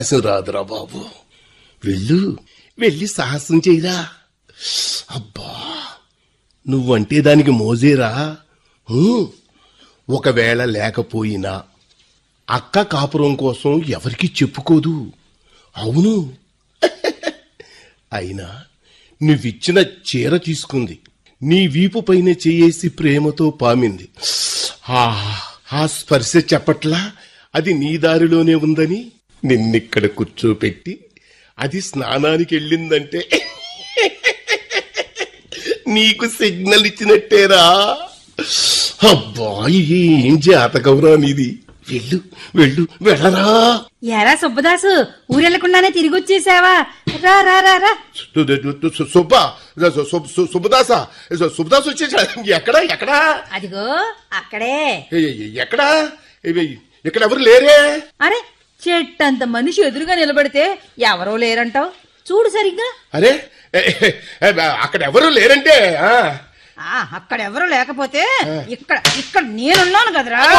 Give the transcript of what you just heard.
సాహసం రాదురా బాబు వెళ్ళు వెళ్ళి సాహసం చేయరా అబ్బా నువ్వంటే దానికి మోజేరా హూ, ఒకవేళ లేకపోయినా అక్క కాపురం కోసం ఎవరికి చెప్పుకోదు అవును అయినా నువ్విచ్చిన చీర తీసుకుంది నీ వీపు పైన చేయేసి ప్రేమతో పామింది ఆ ఆ స్పర్శ చెప్పట్లా అది నీ దారిలోనే ఉందని నిన్నిక్కడ కూర్చోపెట్టి అది స్నానానికి వెళ్ళిందంటే నీకు సిగ్నల్ ఇచ్చినట్టేరా అబ్బా ఏం జాతకవరా నీది వెళ్ళు వెళ్ళు వెళ్ళరా ఎరా సుబ్బదాసు ఊరెళ్లకుండానే తిరిగి వచ్చేసావా రా రా రా రా సు- సు- సు- సుబ్బ సు- సు- సు- సుబ్బదాస సు- సుబ్బదాస్ వచ్చేసా ఎక్కడా ఎక్కడా అదిగో అక్కడే ఏ- ఏ- ఎక్కడా ఇవి- ఇక్కడ ఎవరు లేరే అరే చెట్టంత మనిషి ఎదురుగా నిలబడితే ఎవరో లేరంటావు చూడు సరిగ్గా అరే ఏ- ఏ- ఏ, అక్కడ ఎవరు లేరంటే ఆ ఆ అక్కడ ఎవరో లేకపోతే ఇక్కడ ఇక్కడ నేనున్నాను కదరా